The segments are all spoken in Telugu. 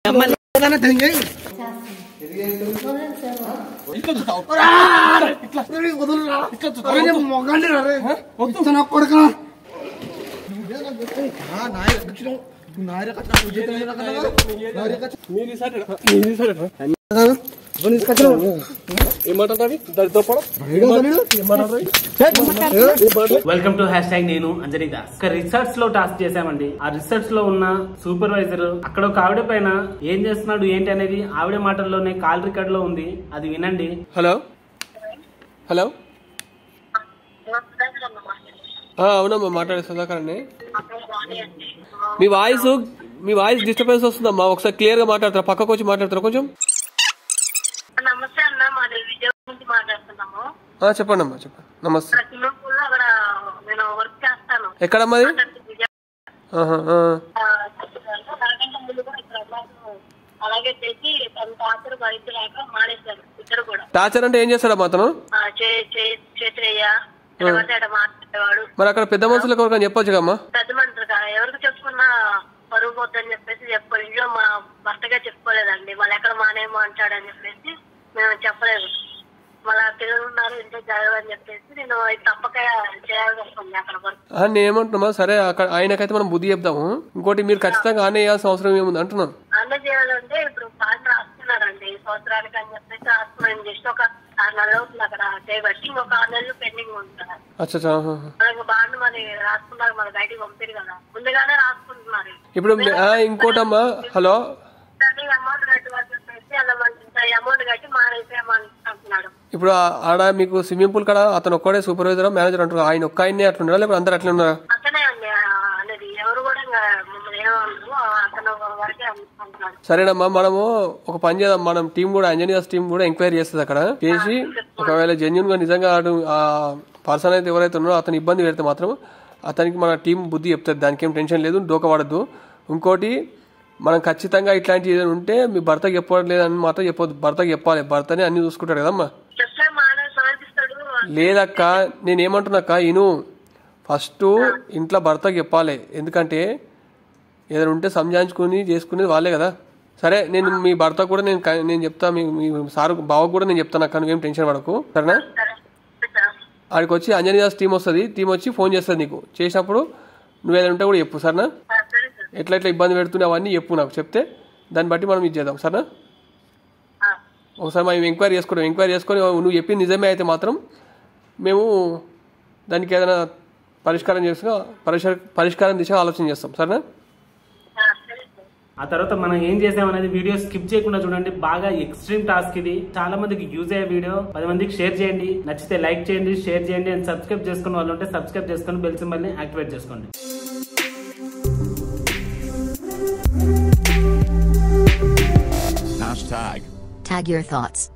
వెల్కమ్ టు హ్యాష్ ట్యాగ్ నేను అంజనీ దాస్ ఒక రిసర్చ్ లో టాస్క్ చేశామండి ఆ రిసర్చ్ లో ఉన్న సూపర్వైజర్ అక్కడ ఒక ఆవిడ పైన ఏం చేస్తున్నాడు ఏంటి అనేది ఆవిడ మాటల్లోనే కాల్ రికార్డ్ లో ఉంది అది వినండి హలో హలో ఆ, అవునమ్మా మాట్లాడే సుధాకర్ అండి మీ వాయిస్ మీ వాయిస్ డిస్టర్బెన్స్ వస్తుందమ్మా ఒకసారి క్లియర్ గా మాట్లాడతారా పక్కకు వచ్చి మాట్లాడతారా కొంచెం నమస్తే అన్న మాది విజయవాడ నుంచి మాట్లాడుతున్నాము ఆ, చెప్పండి అమ్మా చెప్పండి నమస్తే అక్కడ స్విమ్మింగ్ పూల్ లో అక్కడ నేను వర్క్ చేస్తాను ఎక్కడమ్మా అది అక్కడికి విజయవాడ ఆహా, ఆ. ఆ, నాకంటే ముందు కూడా ఇక్కడ అమ్మాయిలు అలాగే చేసి తన తాతరు బయట లేక మానేశారు ఇద్దరు కూడా టార్చర్ అంటే ఏం చేస్తాడమ్మా అతను ఆ, చే- చే- చేతులయ్యా తర్వాత ఆడ మాట్లాడేవాడు మరి అక్కడ పెద్ద మనుషులకు ఎవరికైనా చెప్పొచ్చు కమ్మా పెద్ద మంటారు కదా ఎవరికి చెప్పుకున్నా పరుగు పోద్దని చెప్పేసి చెప్ప ఇంట్లో మా భర్తగా చెప్పుకోలేదండి మళ్ళీ ఎక్కడ మానేమో అంటాడని చెప్పేసి మేము చెప్పలేదు మళ్ళీ పిల్లలు ఉన్నారు ఇంట్లో చదవని చెప్పేసి నేను ఇది తప్పక చేయాల్సి వస్తుంది అక్కడ వర్క్ ఆ, నేనేమంటున్నామా సరే అక్కడ ఆయనకైతే మనం బుద్ధి చెప్దాము ఇంకోటి మీరు ఖచ్చితంగా ఆనే వేయాల్సిన అవసరం ఏముంది అంటున్నాను అన్న చేయాలంటే ఇప్పుడు పాట రాస్తున్నారండి ఈ సంవత్సరానికి అని చెప్పేసి రాస్తున్నాను జస్ట్ ఒక ఆరు నెలలు అవుతుంది అక్కడ చేయబట్టి ఇంకొక ఆరు నెలలు పెండింగ్ ఉంటుంది అచ్చా అచ్చా, ఆహా. మనకి బాండ్ మరి రాసుకున్నారు మరి బయటికి పంపారు కదా ముందుగానే రాసుకుంటున్నారు ఇప్పుడు ఆ, ఇంకోటమ్మా హలో అమౌంట్ కట్టి వాళ్ళు చెప్పేసి అలా మనకి అమౌంట్ కట్టి మానేసేయమని అంటున్నాడు ఇప్పుడు ఆ- ఆడ మీకు స్విమ్మింగ్ పూల్ కాడ అతను ఒక్కడే సూపర్వైజర్ మేనేజర్ అంటారు ఆయన ఒక్క ఆయనే అట్లున్నారా లేకపోతే అందరు అట్లా ఉన్నారా అతనే అండి ఆ, అనేది ఎవరు కూడా ఇంకా మమ్మల్ని ఏమన్నారు అతను వరకే అంటున్నాడు సరేనమ్మా మనము ఒక పని చేద్దాం మనం టీం కూడా ఇంజనీర్స్ టీం కూడా ఎంక్వైరీ చేస్తుంది అక్కడ చేసి ఒకవేళ జెన్యున్ గా నిజంగా ఆడు ఆ పర్సన్ అయితే ఎవరైతే ఉన్నారో అతను ఇబ్బంది పెడితే మాత్రం అతనికి మన టీం బుద్ధి చెప్తుంది దానికి ఏం టెన్షన్ లేదు డోకపడద్దు ఇంకోటి మనం ఖచ్చితంగా ఇట్లాంటివి ఏదైనా ఉంటే మీ భర్తకి చెప్పలేదని మాత్రం చెప్పొద్దు భర్తకి చెప్పాలి భర్తనే అన్ని చూసుకుంటాడు కదమ్మా చెప్తే మానే సమర్పిస్తాడు లేదక్క నేను ఏమంటున్నాక్క ఇను ఫస్ట్ ఇంట్లో భర్తకి చెప్పాలి ఎందుకంటే ఏదైనా ఉంటే సంజాయించుకుని చేసుకునేది వాళ్ళే కదా సరే నేను మీ భర్త కూడా నేను క- నేను చెప్తా మీ మీ సార్ బావకు కూడా నేను చెప్తాను అక్క నువ్వేం టెన్షన్ పడకు సరేనా సరే సార్. ఆడికి వచ్చి అంజనీ దాస్ టీం వస్తుంది టీం వచ్చి ఫోన్ చేస్తుంది నీకు చేసినప్పుడు నువ్వు ఏదైనా ఉంటే కూడా చెప్పు సరేనా ఆ, సరే సార్ ఎట్లా ఎట్లా ఇబ్బంది పెడుతున్నావు అవన్నీ చెప్పు నాకు చెప్తే దాన్ని బట్టి మనం ఇది చేద్దాం సరేనా ఆ, ఒకసారి మేము ఎంక్వైరీ చేసుకుంటాం ఎంక్వైరీ చేసుకొని నువ్వు చెప్పింది నిజమే అయితే మాత్రం మేము దానికి ఏదైనా పరిష్కారం చేసుకుని పరిష్కార పరిష్కారం దిశగా ఆలోచన చేస్తాం సరేనా ఆ, సరే సార్ ఆ తర్వాత మనం ఏం చేసామనేది వీడియో స్కిప్ చేయకుండా చూడండి బాగా ఎక్స్ట్రీమ్ టాస్క్ ఇది చాలా మందికి యూజ్ అయ్యే వీడియో పది మందికి షేర్ చేయండి నచ్చితే లైక్ చేయండి షేర్ చేయండి అండ్ సబ్స్క్రైబ్ చేసుకున్న వాళ్ళు ఉంటే సబ్స్క్రైబ్ చేసుకొని బెల్ సింబల్ ని యాక్టివేట్ చేసుకోండి Hashtag. Tag your thoughts.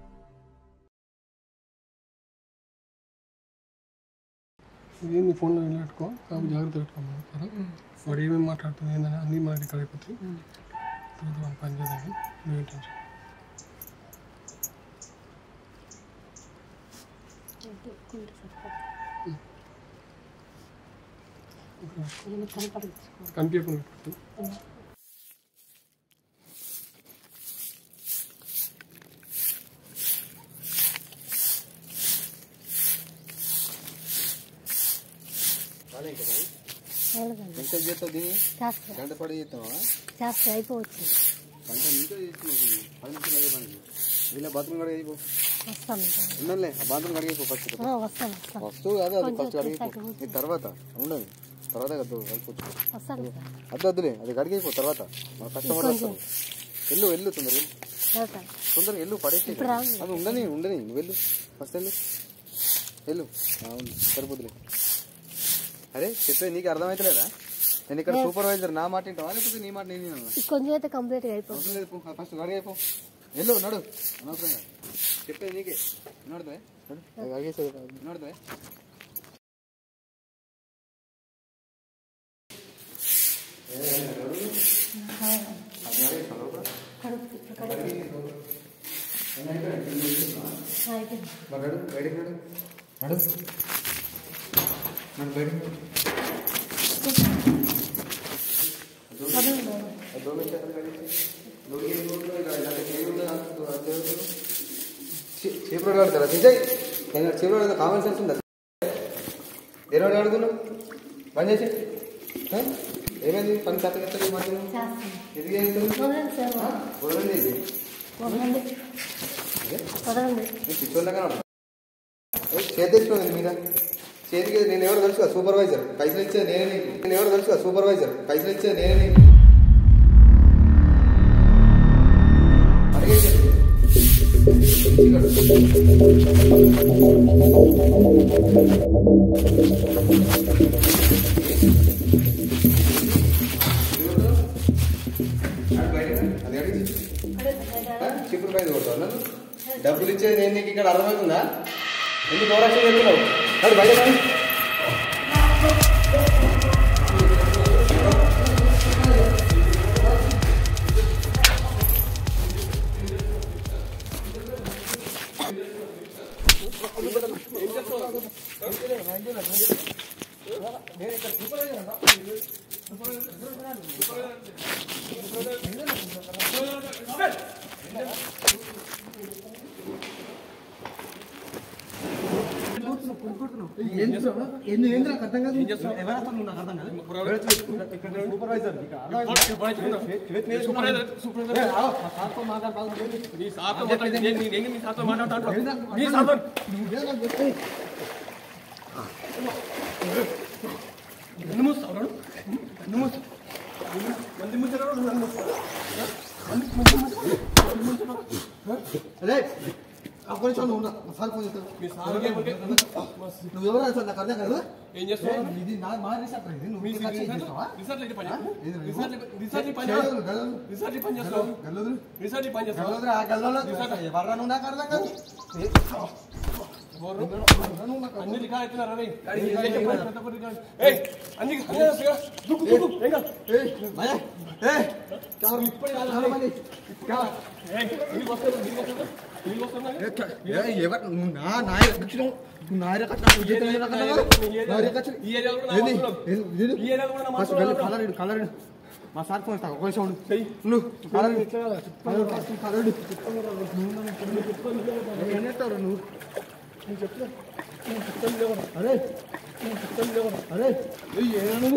నీ ఫోన్లో పెట్టుకో కాబట్టి జాగ్రత్త పెట్టుకోమా సరే వాడు ఏమేమి మాట్లాడుతుంది ఏందని అన్నీ మనకి ఇక్కడ అయిపోతాయి తర్వాత మనం పని చేద్దాం నువ్వేం టెన్షన్ కనిపించకుండా పెట్టు. ఎంత చేస్తావు దీన్ని గంట పడి చేస్తావా చేస్తే అయిపోవచ్చు గంట నీతో చేస్తున్నావు పది నిమిషాలు అదే పని ఇలా బాత్రూమ్ కడిగిపో వస్తాను ఉన్నలే ఆ బాత్రూమ్ కడిగిపో ఫస్ట్ ఆ, వస్తాను వస్తాను వస్తువు కాదు అది ఫస్ట్ కడిగిపో ఇది తర్వాత ఉండదు తర్వాత కదా కలుపుకోవచ్చు వస్తాను సార్ అద్దు వద్దులే అది కడిగిపో తర్వాత మన కస్టమర్ వస్తారు వెళ్ళు వెళ్ళు తొందరగా వెళ్ళు. వెళ్తాను తొందరగా వెళ్ళు పడేసి రాను. అది ఉండని ఉండని నువ్వు వెళ్ళు ఫస్ట్ వెళ్ళు వెళ్ళు ఆ, ఉంది సరిపోతులే అరే చెప్పేది నీకు అర్థమైతలేదా నేను ఇక్కడ సూపర్వైజర్ నా మాట వింటావా లేకపోతే నీ మాట నేను వినాలా? ఈ కొంచెం అయితే కంప్లీట్గా అయిపోతుంది అవసరం లేదు పో. ఫస్ట్ అడిగైపో వెళ్ళు నడు అనవసరంగా చెప్పేది నీకే వినోడదే వినోడదే అయిపోయింది మరి నడు బయటికి నడు నడు నడు బయటికి నడు చదువు ఆ డోర్ పెట్టి అక్కడ కడిగి. చీపురు ఆడతారా విజయ్ నేను చీపురు ఆడతా కామన్ సెన్స్ ఉందా దేని ఆడుకున్నావు పని చేసి ఆ? ఏమైంది పని తప్పకెత్తారు ఈ మధ్యన చేస్తాను ఎందుకు చేస్తుంది వదలండి సార్ వదలండి ఇది వదలండి వదలండి నేను పిచ్చోళ్ళగా చేతి తెచ్చుకోండి మీద చేతికి నేను ఎవరు తెలుసు కదా సూపర్వైజర్ పైసలు ఇచ్చేది నేనే నీకు నేను ఎవరు తెలుసు కదా సూపర్వైజర్ పైసలు ఇచ్చేది నేనే నీకు అడిగేసి. అది అడిగి చిక్కుడు పైన కొడతావు నన్ను? డబ్బులు ఇచ్చేది నేను నీకు ఇక్కడ అర్థమవుతుందా ఎందుకు ఓవరాక్షన్ చెప్తున్నావు నడు బయట రండి. అరే అప్పుడు నువ్వు ఉన్నా సార్ ఫోన్ చేస్తావు నువ్వు ఎవరు సార్ నాకు అర్థం కాదు ఏం చేస్తున్నావు ఇది నా మా రిసార్ట్ ఇది నువ్వు మీ రిసార్ట్ చేస్తావా రిసార్ట్ అయితే పని ఇది నువ్వు? రిసార్ట్ రిసార్ట్ పని చేయదు, గల్లదు. రిసార్ట్ పని చేస్తావు గల్లదు. రిసార్ట్ పని చేస్తావు గల్లదురా, ఆ గల్లలో ఎవర్రా నువ్వు నాకు అర్థం కాదు నువ్వు నాకు అన్ని రికార్డ్ అవుతున్నారు రవి ఏయ్ అన్ని దుక్కు దుక్కు ఏం కాదు ఏయ్, భయ్యా, ఏయ్, కావాలి, ఇప్పుడే కాదు, కావాలి. కావాలి. ఏయ్ నీకు వస్తుంది నీకు వస్తుందా నీకు వస్తుందా ఏయ్, ఎవరు నువ్వు నా నాయ రక్షణ నువ్వు నాయ రక్షణ నువ్వు జీతం నాయ రక్షణ కాదు. నాయ రక్షణ. ఈ ఏరియాలో కూడా నా ఏంది? మాత్రం ఏంది? ఏంది? ఈ ఏరియాలో కూడా నా ఫస్ట్ మాత్రం వెళ్ళి కలర్ ఇడు, కలర్ ఇడు. మా సార్ ఫోన్ ఇస్తా ఒక నిమిషం ఉండు నువ్వు కలర్ ఇడు. కలర్ ఇడు, ఫస్ట్ కలర్ ఇడు. నువ్వు ఏం చేస్తావురా నువ్వు అరే అరే ఏయ్, ఏరా నువ్వు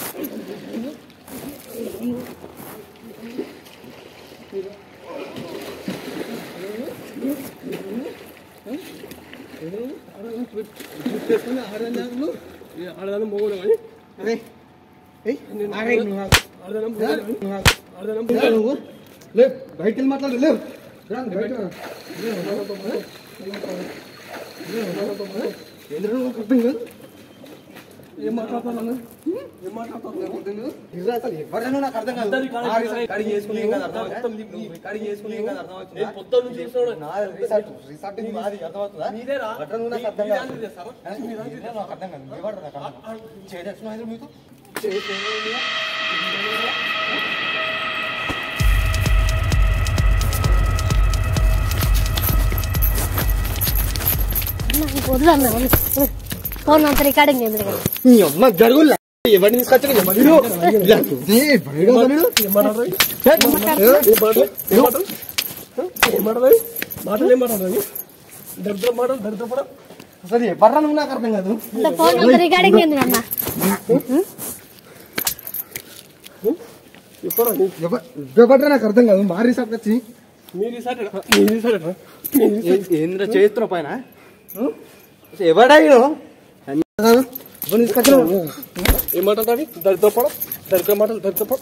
ఆడదానం మొగోడు కానీ అరే ఏయ్, ఆగే నువ్వు ఆగు. ఆడదానం రా, నువ్వు ఆగు. ఆడదానం రా నువ్వు. లే బయటికి వెళ్ళి మాట్లాడు లేవు రా, బయట రా. ఏంద్రా నువ్వు అర్థం కాదు? ఏం మాట్లాడుతున్నాను ఏం మాట్లాడుతున్నాను ఇర్రా అసలు ఎవరైనా నాకు అర్థం కాదు ఆ రిసార్ట్ కడిగి చేసుకుని ఏం కాదు అర్థమవుతుందా? కడిగి చేసుకుని ఏం కాదు అర్థమవుతుందా? నేను పొద్దున్న నుంచి చూస్తున్నాను నా రిసార్ట్ రిసార్ట్ ఇది మాది అర్థమవుతుందా నీదేరా బట్టలు నువ్వు నాకు అర్థం నీ కాదు దాంట్లో చేస్తావా? ఇదే నాకు అర్థం కాదు ఎవరు నాకు అర్థం కాదు చేసేస్తున్నావు మీతో వదలన్నా ఫోన్ అంత రికార్డింగ్ ఎందుకు కదా నీ అమ్మ జరుగులే ఎవరిని తీసుకొచ్చిన ఎవరిని ఏం మాట్లాడు మాటలు ఏం మాట్లాడాలి దరిద్ర మాటలు దరిద్రపడ అసలు ఎవర్రా నువ్వు నాకు అర్థం కాదు అంటే ఫోన్ అంత రికార్డింగ్ ఎందుకు అన్న చెప్పరా నీ ఎవరు నాకు అర్థం కాదు మా రిసార్ట్ వచ్చి మీ రిసార్ట్ మీ రిసార్ట్ ఏంద్ర చేస్తున్నావు పైన ఎవడాయిను ఎవరిని తీసుకొచ్చినావు ఏం మాట్లాడాలి దరిద్రపడ దరిద్ర మాటలు దరిద్రపడ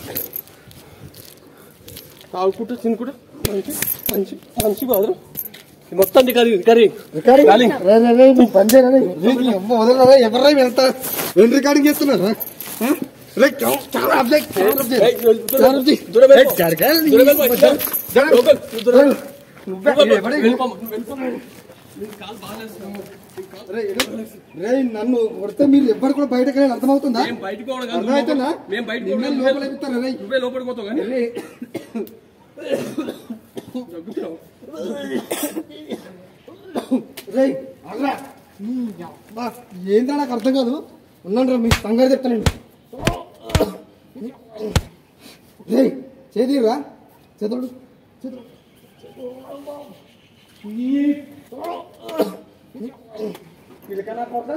తాగుకుంటూ తినుకుంటూ మంచి మంచి మంచి కాదు మొత్తం కర్రీ కర్రీ రికార్డింగ్ రే, రే, రే, నువ్వు పని చేయరా రే. రే, నీ అమ్మ వదలరా ఎవర్రా వెళ్తా ఏం రికార్డింగ్ చేస్తున్నారా ఆ? రే, చాలా- చాలా అబ్జెక్ట్, చాలా అబ్జెక్ట్. చాలా అబ్జెక్ట్. దూరం రే, వెళ్ళిపో. జరగాలి నీ- దూరం వెళ్ళిపో. జర- జర- లోకల్, దూరం వెళ్ళిపో. నువ్వే- ఎవడే- వెళ్ళిపో, వెళ్ళిపో. నీకు కాలు బాగా చేస్తున్నావు. రే, ఎడు- రే, నన్ను కొడితే మీరు ఎవ్వరు కూడా బయటకు వెళ్ళి అర్థమవుతుందా మేము బయటికి పోవడం కాదు అర్థమవుతుందా మేము బయటికి నిన్నే పోవడం లోపల కాదు. ఎక్కుతారా రే? నువ్వే లోపలికి పోతావు కానీ రే, దగ్గుతున్నావు. రే, ఆగ్రా. నీ అబ్బా, ఏంటో నాకు అర్థం కాదు ఉన్నాను రా మీ సంగతి చెప్తానండి రే చేదిరా చేతుడు చేతుడు వీళ్ళకన్నా కొడతా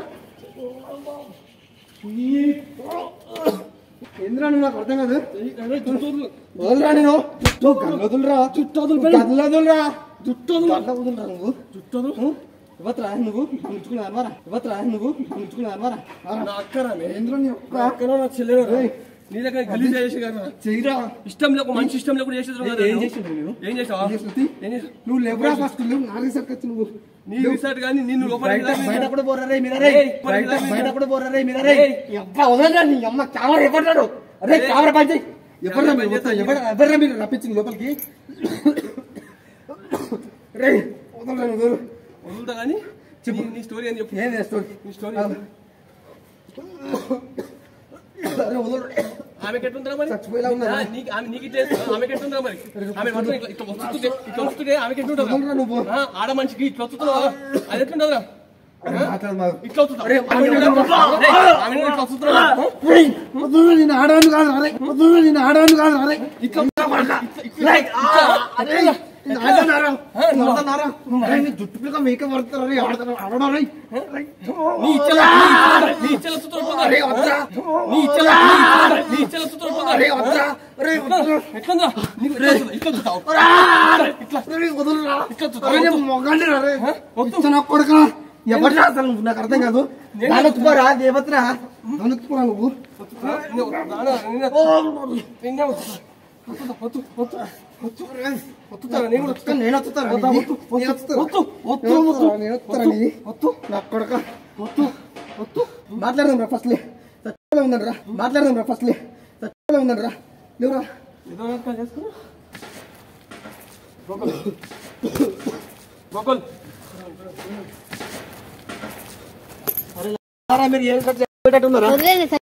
ఏంద్రా నువ్వు నాకు అర్థం కాదు వదలరా నేను చుట్టూ గల్లదులరా చుట్టూ గల్లదులరా చుట్టూ గల్లదులరా నువ్వు చుట్టూ ఇవ్వత్రా నువ్వు ఉంచుకున్నా అనమారా ఇవ్వత్రా నువ్వు ఉంచుకున్నా అనమారా ఏంద్రా నీ ఒక్క అక్కడ నా చెల్లెలు ఏయ్, నీ దగ్గర గలీజ్ చేసి కదా చెయ్యిరా ఇష్టం లేకు మంచి ఇష్టం లేకుండా చేసేది కదా ఏం నువ్వు. చేసిండ్రు నువ్వు? ఏం చేసావా ఏం చేసింది? ఏం చేసావు నువ్వు లేవురా ఫస్ట్ లేవు నాలుగు సరికి నువ్వు నీ రిసార్ట్ కానీ నిన్ను లోపలికి బయట రాని- బయట కూడా పోరా రే మీరా రే ఏయ్, బయట బయట బయట కూడా పోరా రే మీరా రే ఈ అబ్బా వదలరా నీ అమ్మ కెమెరా ఎవడ్రాడు అరే కెమెరా పని చేయి ఎవరు మీరు మొత్తం ఎవరు ఎవరు మీరు రప్పించింది లోపలికి రే వదలరా నువ్వు వదలు. వదులుతా కానీ చెప్పు నీ స్టోరీ అని చెప్పు ఏం చేస్తావు నీ స్టోరీ అరే వదలు ఆమెకి ఎట్లుంటారా మరి చచ్చిపోయేలా ఉన్నదా? ఆ, నీకు ఆమె నీకు ఇట్లా ఆమెకి ఎట్లుంటారా మరి ఆమె మాత్రం ఇట్లా ఇట్లా వస్తుంటే ఇట్లా వస్తుంటే ఆమెకి వదలరా ఎట్లుంటారా నువ్వు ఆ, ఆడ మనిషికి ఇట్లా వస్తుందా అది ఎట్లుంటుందా మాట్లాడు మాకు. ఇట్లా వస్తుందా అరే, ఆమె ఆమె కూడా- ఏయ్, ఆమె కూడా ఇట్లా వస్తుందా ఏయ్, వదలు నేను ఆడాను కాదు అరే వదలు నేను ఆడాను కాదు అరే ఇట్లా రేయ్, ఆ, అరే, నేను ఆడతానారా? నేను ఆడతానారా? రేయ్, నీ జుట్టు పిల్లగా మీక పడతారా రే ఆడతారా ఆడడం రేయ్. రేయ్. నీ ఇచ్చల నీ ఇచ్చల- నీ ఇచ్చల వస్తుందా అరే వద్దురా. నీ ఇచ్చల నీ ఇచ్చల నీ ఇచ్చల వస్తుందా అరే వద్దురా. అరే వద్దురా. ఎట్లుందా నీకు ఇట్లా వస్తుందా? ఇట్లా వస్తుందా? ఇట్లా అరే వదలురా. ఇట్లా చూస్తా. అరే నేను మొగాడిని రా రే. ఇచ్చ నా కొడుకా. ఎవరిరా అసలు నువ్వు నాకు అర్థం కాదు దానొత్తుకోరా దేవతరా దానొత్తుకోరా నువ్వు నువ్వు నాన్న, నిన్న- నిన్న వస్తుందా? వస్తుందా? వద్దు, వద్దు, వద్దు. వద్దుతారా? నేను కూడా వస్తాను. నేను వత్తుతారా వద్దు, నీది? వద్దు, నేను వత్తుతారా? వద్దు, వద్దు, నేను వద్దు. వత్తుతారా? నేను వత్తుతారా నీది? నా కొడుక వద్దు వద్దు మాట్లాడదాం రా ఫస్ట్ లే చచ్చిపోలే ఉందండి రా మాట్లాడదాం రా ఫస్ట్ లే చచ్చిపోలే ఉందండి రా లేవురా ఏదో రకంగా చేసుకుని. గోకుల్. గోకుల్. సారా మీరు ఏం కట్ చేయబెట్టున్నారా వదిలేదు సార్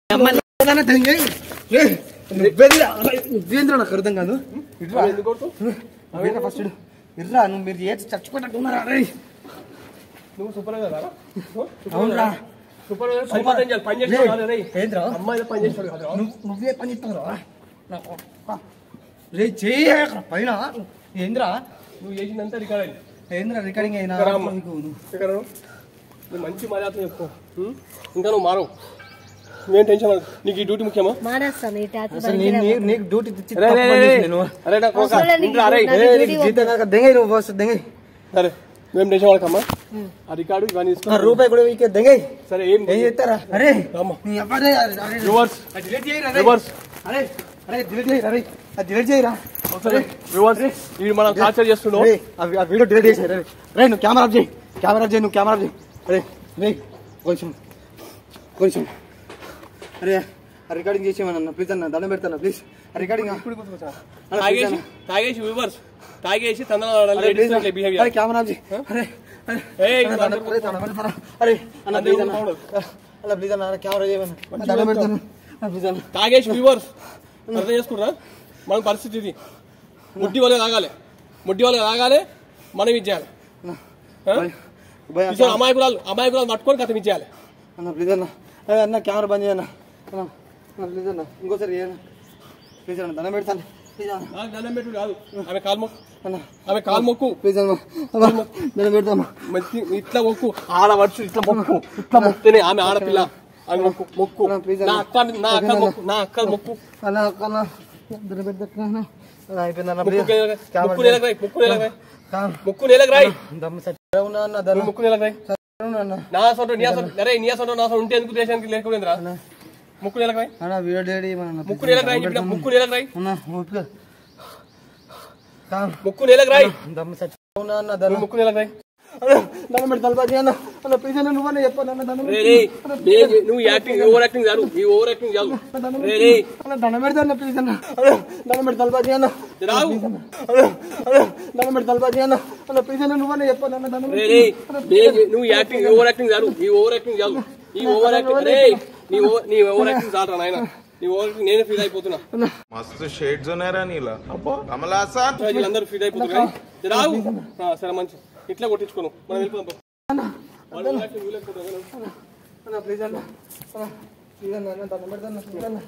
నువ్వేంద్ర నాకు అర్థం కాదు నువ్వు ఎందుకు కొడుతావు? నువ్వేంద్ర ఫస్ట్ ఇర్రా నువ్వు మీరు ఏ చచ్చిపోయేటట్టున్నారా రే నువ్వు సూపర్వైజర్ రా? అవునరా సూపర్వైజర్ పని మాత్రం చేయాలి. పని చేసేవాడు కాదు రేయ్. ఏంద్రా అమ్మాయిలు పని చేసేవాడు కాదు రా. నువ్వు నువ్వే పని ఇస్తావురా రే చేయ పైన ఏంద్రా నువ్వు చేసిందంతా రికార్డ్ అయింది ఏంద్రా రికార్డింగ్ అయినా ఇక్కడ అమ్మ. నీకు నువ్వు ఇక్కడ రా. నువ్వు మంచి మర్యాద చెప్పుకో ఉం? ఇంకా నువ్వు మారవు నువ్వేం టెన్షన్ పడకు. నీకు ఈ డ్యూటీ ముఖ్యమా మానేస్తాను ఈ టాటూ అసలు నీ- నీ- నీకు డ్యూటీ ఇచ్చి రే, రే, తప్పు రే, పని రే. చేసి నేను అరే నా కోక. అవసరం లేదు, ఇంట్రా, రే. నీకు ఏ, డ్యూటీ నీకు జీతం కాక దెంగై నువ్వు ఫస్ట్ దెంగై సరే మేము టెన్షన్ పడకమ్మా ఆ రికార్డు ఇవన్నీ నా తీసుకో రూపాయి కూడా వీకే దెంగై సరే ఏం ఏం చేస్తారా అరే రామ్మా. నీ అబ్బాయి అరే, అరే, రివర్స్ అది డిలీట్ చేయరా రే. రివర్స్ అరే అరే డిలీట్ చేయరా రే అది డిలీట్ చేయరా సరే రివర్స్ వీడు మనం టార్చర్ చేస్తున్నావు రే, ఆ వి- ఆ వీడియో డిలీట్ చేసి రే రే నువ్వు కెమెరా ఆఫ్ చేయి కెమెరా ఆఫ్ చేయి నువ్వు కెమెరా ఆఫ్ చేయి రే రే కొంచెం కొంచెం అరే ఆ రికార్డింగ్ చేసేమన్నా ప్లీజ్ అన్న దండం పెడతాను ప్లీజ్ ఆ రికార్డింగ్ తాగేసి తాగేసి రివర్స్ తాగేసి అరే ప్లీజ్ తందన అరే బిహేవియర్ కెమెరా ఆఫ్ చేయి అరే అరే ఏయ్, అన్న, దండం- అరే, దండం పెడతారా? అరే అన్న ప్లీజ్ అన్న అన్న ప్లీజ్ అన్న కెమెరా చేయమన్నా దండం పెడతాను అన్న, ప్లీజ్ అన్న తాగేసి రివర్స్ అర్థం చేసుకుంటారా మన పరిస్థితి ఇది ముడ్డి వాళ్ళకి తాగాలి ముడ్డి వాళ్ళకి తాగాలి మనం ఇచ్చేయాలి భయ ఈసారి అమాయకురాలు అమాయకురాలు పట్టుకొని కథ ఇచ్చేయాలి అన్న ప్లీజ్ అన్న అరే అన్న కెమెరా బంద్ చేయన్న అన్న అన్న, ప్లీజ్ అన్న ఇంకోసారి చేయన్న ప్లీజ్ అన్న దండం పెడతాను ప్లీజ్ అన్న నాకు దండం పెట్టు కాదు ఆమె కాలు మొక్కు అన్న ఆమె కాలు మొక్కు ప్లీజ్ అన్న అన్న, దండం పెడతాను మంచి ఇట్లా మొక్కు ఆడవచ్చు ఇట్లా మొక్కు ఇట్లా మొక్కితేనే ఆమె ఆడపిల్ల ఆమె మొక్కు మొక్కు అన్న, please నా అన్న. అక్క నా అక్క మొక్కు నా అక్క మొక్కు అన్న అన్న దండం పెడతాను అన్న అయిపోయిందన్న ముక్కు ప్లీజ్ నేలకు రాయి, ముక్కు నేలకు రాయి ముక్కు నేలకు రాయి కా- ముక్కు నేలకు రాయి దమ్ము సత్య ఉన్నా అన్న దండం ముక్కు నేలకు రాయి ఉన్నా అన్న నా సొంత నీ సొంత అరే నీ సొంత నా సొంత ఉంటే ఎందుకు దేశానికి లేకపోయిందిరా ముక్కు నేలకు రాయి అన్న వీడియో డేడీ మన ముక్కు నేలకు రాయి చెప్పిన ముక్కు నేలకు రాయి అన్న ఓపిక కా- ముక్కు నేలకు రాయి దమ్ము సత్య ఉన్నా అన్న దండం ముక్కు నేలకు రాయి అన్న, దండం పెడతాను బాజీ అన్న అన్న ప్లీజ్ అన్న నువ్వన్న చెప్పాను అన్న దండం రే రే రే, నువ్వు యాక్టింగ్ ఓవర్ యాక్టింగ్ చాలు ఈ ఓవర్ యాక్టింగ్ చాలు రే రే అన్న దండం పెడతాను ప్లీజ్ అన్న అన్న, దండం పెడతాను బాజీ అన్న రావు అన్న, అన్న, దండం పెడతాను బాజీ అన్న అన్న ప్లీజ్ అన్న నువ్వన్న చెప్పాను అన్న దండం రే రే రే, నువ్వు యాక్టింగ్ ఓవర్ యాక్టింగ్ చాలు ఈ ఓవర్ యాక్టింగ్ చాలు ఈ ఓవర్ యాక్టింగ్ రే నీ ఓవర్ నీ ఓవర్ యాక్టింగ్ చాలు నాయన నీ ఓవర్ యాక్టింగ్ నేనే ఫీల్ అయిపోతున్నా मस्त शेड जो नाही राणीला आम्हाला असा వీళ్ళందరూ ఫీల్ అయిపోతున్నారు కానీ రావు ఆ, సరే మంచి ఇట్లా కొట్టించుకోను మనం వెళ్ళిపోదాం వాళ్ళు యాక్టింగ్ వీళ్ళకి కొట్టారు. అన్న ప్లీజ్ అన్న అన్న ప్లీజ్ అన్న అన్న దండం పెడతాను ప్లీజ్ అన్న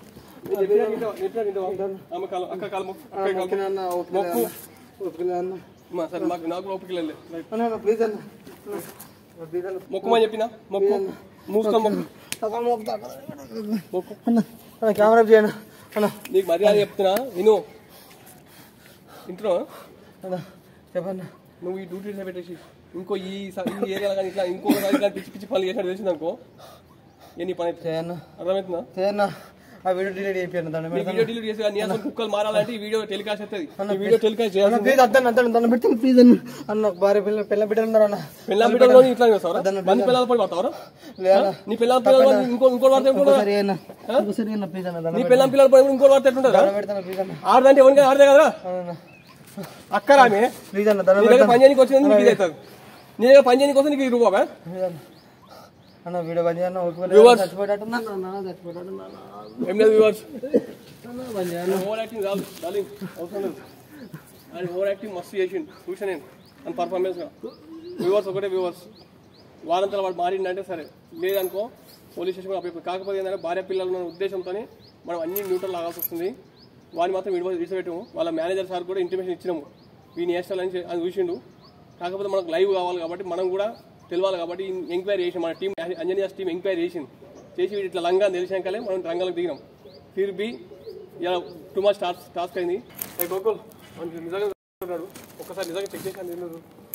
నేను చెప్పినా వింటావా? చెప్పినా వింటావా? అమ్మ కాలు, అక్క కాలు మొక్కు, అక్క కాలు ఓకే అన్న మొక్కు. ఓకే మొక్కు. ఓకే అన్న అమ్మా, సరే నాకు నాకు ఓపిక లేదు రైట్. అన్న ప్లీజ్ అన్న ప్లీజ్ అన్న మొక్కుమని చెప్పినా మొక్కు మూసుకో మొక్కు అక్కడ మొక్కుతా. మొక్కు అన్న అన్న కెమెరా చేయండి అన్న నీకు మర్యాద చెప్తున్నా విను ఇంట్లో అన్న చెప్పన్న నువ్వు ఈ డ్యూటీ పెట్టేసి ఇంకో ఈ స- ఈ ఏరియాలో కానీ ఇట్లా ఇంకోసారి కానీ పిచ్చి పిచ్చి పనులు చేసినట్టు తెలిసింది అనుకో ఏ నీ పని అయితే చేయన్న అర్థమవుతుందా చేయన్న ఆ వీడియో డిలీట్ అయిపోయాను దాన్ని నీ వీడియో డిలీట్ చేసి నీ అసలు కుక్కలు మారాలంటే ఈ వీడియో టెలికాస్ట్ అవుతుంది ఈ వీడియో టెలికాస్ట్ చేయాలి ప్లీజ్ అద్దన్న అద్దన్న దాన్ని పెట్టి ప్లీజ్ అన్న అన్న భార్య పిల్ల పిల్ల బిడ్డలు ఉన్నారు అన్న పిల్లల పిల్లలు ఇట్లా చేస్తావరా మంది పిల్లల పడి పడతావరా లేదా నీ పిల్లల పిల్లలు పడి ఇంకో ఇంకో వాడితే ఎట్లుంటుందా? సరే అన్న సరే అన్న ప్లీజ్ అన్న నీ పిల్లల పిల్లలు పడి ఇంకో వాడితే ఎట్లుంటుందా పెడతాను ప్లీజ్ అన్న ఆడదంటే ఎవరికి ఆడదే కదరా అన్న అక్కరామే ప్లీజ్ అన్న దండం నీ దగ్గర పెడతాను పని చేయడానికి వచ్చింది నీకు ఇది అవుతుంది నీ దగ్గర పని చేయడానికి వస్తే నీకు ఇది రూపాయా ప్లీజ్ అన్న అన్న వీడియో బంద్ చేయన్న Viewers. చచ్చిపోయేటట్టున్నా అన్న చచ్చిపోయేటట్టున్నా ఏం లేదు వ్యూవర్స్ ఓవర్ యాక్టింగ్ చాలు డార్లింగ్ అవసరం లేదు ఆయన ఓవర్ యాక్టింగ్ మస్తు చేసిండు చూసా నేను అని పర్ఫార్మెన్స్ గా వ్యూవర్స్ ఒకటే వ్యూవర్స్ వారంతా వాడు మారిండంటే సరే లేదనుకో పోలీస్ స్టేషన్ అప్పుడు కాకపోతే ఏంటంటే భార్య పిల్లలు ఉన్న ఉద్దేశంతో మనం అన్ని న్యూట్రల్ లాగాల్సి వస్తుంది వాడిని మాత్రం విడివ విడిచిపెట్టాము వాళ్ళ మేనేజర్ సార్ కూడా ఇంటిమేషన్ ఇచ్చినాము వీని వేస్తాలని చె- అని చూసిండు కాకపోతే మనకు లైవ్ కావాలి కాబట్టి మనం కూడా తెలియాలి కాబట్టి ఎంక్వైరీ చేసి మన టీం అంజనీయాస్ టీం ఎంక్వైరీ చేసింది చేసి వీడు ఇట్లా లంగా తెలిసాకలే మనం రంగాలకు దిగినాం ఫిర్ బి ఇలా టూ మచ్ టాస్క్ టాస్క్ అయింది ఏ గోకుల్ మనకి నిజంగా ఉన్నాడు ఒక్కసారి నిజంగా చెక్ చేశాను నేను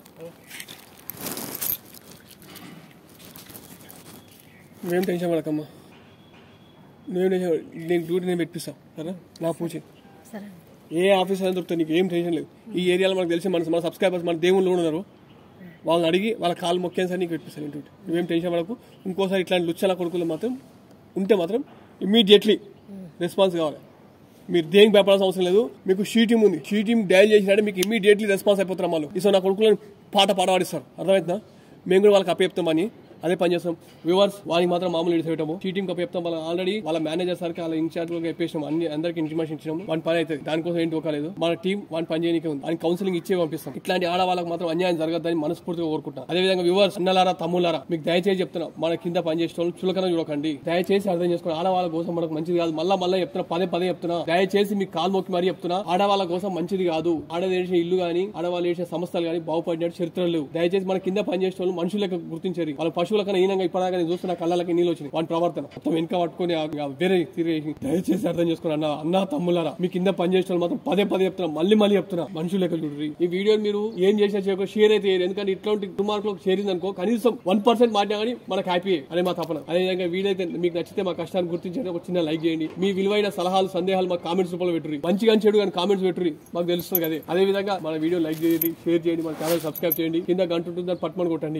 నువ్వేం టెన్షన్ పడకమ్మా నువ్వేం టెన్షన్ పడ- నేను డ్యూటీ నేను పెట్టిస్తాను సరే నా పూచి సరే ఏ ఆఫీస్ అయినా దొరుకుతుంది నీకు ఏం టెన్షన్ లేదు ఈ ఏరియాలో మనకు తెలిసి మన మన సబ్స్క్రైబర్స్ మన దేవుళ్ళు కూడా ఉన్నారు వాళ్ళని అడిగి వాళ్ళ కాలు మొక్కేం సార్ నీకు పెట్టిస్తాను ఇంటి నువ్వేం టెన్షన్ పడకు ఇంకోసారి ఇట్లాంటి లుచ్చల కొడుకులు మాత్రం ఉంటే మాత్రం ఇమ్మీడియట్లీ రెస్పాన్స్ కావాలి మీరు దేనికి భయపడాల్సిన అవసరం లేదు మీకు షీ టీమ్ ఉంది షీ టీమ్ డయల్ చేసినట్టే మీకు ఇమ్మీడియట్లీ రెస్పాన్స్ అయిపోతారు వాళ్ళు ఇసో నా కొడుకులను పాట పాట పాడిస్తారు అర్థమవుతుందా మేము కూడా వాళ్ళకి అప్పచెప్తామని అదే పని చేస్తాం వ్యూవర్స్ వాళ్ళకి మాత్రం మామూలు ఇడిసేయటము టీ టీమ్ చెప్తాం వాళ్ళ ఆల్రెడీ వాళ్ళ మేనేజర్ సార్కి వాళ్ళ ఇన్ఛార్జ్ గా చెప్పేసాం అన్ని అందరికి ఇన్ఫర్మేషన్ ఇచ్చినాము వన్ పని అవుతుంది దానికోసం ఏంటి ఒకలేదు మన టీం వన్ పని చేయడానికి ఉంది అని కౌన్సిలింగ్ ఇచ్చే పంపిస్తాం ఇట్లాంటి ఆడవాళ్ళకి మాత్రం అన్యాయం జరగద్దని మనస్ఫూర్తిగా కోరుకుంటాం అదే విధంగా వ్యూవర్స్ అన్నలారా తమ్ములారా మీకు దయచేసి చెప్తున్నా మన కింద పని చేసే వాళ్ళు చులకన చూడకండి దయచేసి అర్థం చేసుకోండి ఆడవాళ్ళ కోసం మనకు మంచిది కాదు మళ్ళా మళ్ళీ చెప్తున్నా పదే పదే చెప్తున్నా దయచేసి మీకు కాలు మొక్కి మరీ చెప్తున్నా ఆడవాళ్ళ కోసం మంచిది కాదు ఆడది వేసిన ఇల్లు గాని ఆడవాళ్ళు వేసిన సంస్థలు గాని బాగుపడినట్టు చరిత్రలు లేవు దయచేసి మన కింద పని చేసే వాళ్ళు మనుషులకు గుర్తించారు వాళ్ళ పశువుల కన్నా ఈనంగా ఇప్పటిదాకా నేను చూస్తున్న కళ్ళకి నీళ్ళు వచ్చినాయి వాటి ప్రవర్తన మొత్తం వెనక పట్టుకొని ఆ- ఆ వేరే తిరిగి దయచేసి అర్థం చేసుకుని అన్న అన్న తమ్ములారా మీ కింద పని చేసే వాళ్ళు మాత్రం పదే పదే చెప్తున్నా మళ్ళీ మళ్ళీ చెప్తున్నా మనుషులు లెక్క చూడండి ఈ వీడియో మీరు ఏం చేసినా చేయక షేర్ అయితే చేయరు. ఎందుకంటే ఇట్లాంటి దుమార్కులకు షేర్ అనుకో కనీసం వన్ పర్సెంట్ మాట్లా కానీ మనకు హ్యాపీ అదే మా తపన అదే విధంగా వీడియో అయితే మీకు నచ్చితే మా కష్టాన్ని గుర్తించండి ఒక చిన్న లైక్ చేయండి మీ విలువైన సలహాలు సందేహాలు మా కామెంట్స్ రూపంలో పెట్టుర్రి మంచిగా చెడు కానీ కామెంట్స్ పెట్టుర్రి మాకు తెలుస్తుంది అదే అదే విధంగా మన వీడియో లైక్ చేయండి షేర్ చేయండి మన ఛానల్ సబ్స్క్రైబ్ చేయండి కింద గంట ఉంటుంది దాన్ని పట్టుమని కొట్టండి